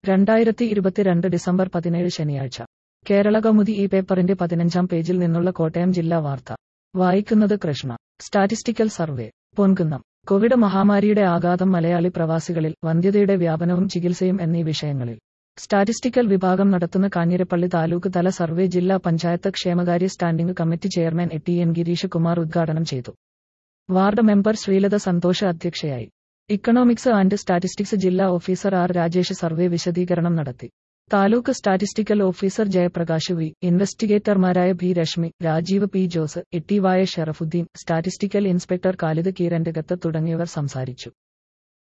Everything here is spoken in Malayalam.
രണ്ടായിരത്തി ഇരുപത്തിരണ്ട് ഡിസംബർ പതിനേഴ് ശനിയാഴ്ച കേരള കൗമുദി ഈ പേപ്പറിന്റെ പതിനഞ്ചാം പേജിൽ നിന്നുള്ള കോട്ടയം ജില്ലാ വാർത്ത വായിക്കുന്നത് Krishna statistical survey Ponkunnam Covid മഹാമാരിയുടെ ആഘാതം മലയാളി പ്രവാസികളിൽ വന്ധ്യതയുടെ വ്യാപനവും ചികിത്സയും എന്നീ വിഷയങ്ങളിൽ സ്റ്റാറ്റിസ്റ്റിക്കൽ വിഭാഗം നടത്തുന്ന കാഞ്ഞിരപ്പള്ളി താലൂക്ക് തല സർവേ ജില്ലാ പഞ്ചായത്ത് ക്ഷേമകാര്യ standing committee chairman A T N Gireesh Kumar ഉദ്ഘാടനം ചെയ്തു വാർഡ് മെമ്പർ ശ്രീലത സന്തോഷ് അധ്യക്ഷയായി ഇക്കണോമിക്സ് ആൻഡ് സ്റ്റാറ്റിസ്റ്റിക്സ് ജില്ലാ ഓഫീസർ ആർ രാജേഷ് സർവേ വിശദീകരണം നടത്തി taluk statistical officer Jayaprakash V ഇൻവെസ്റ്റിഗേറ്റർമാരായ B Reshmi Rajeev P Jose Ittivaya Sharafudheen statistical inspector Khalid Keerantakath തുടങ്ങിയവർ സംസാരിച്ചു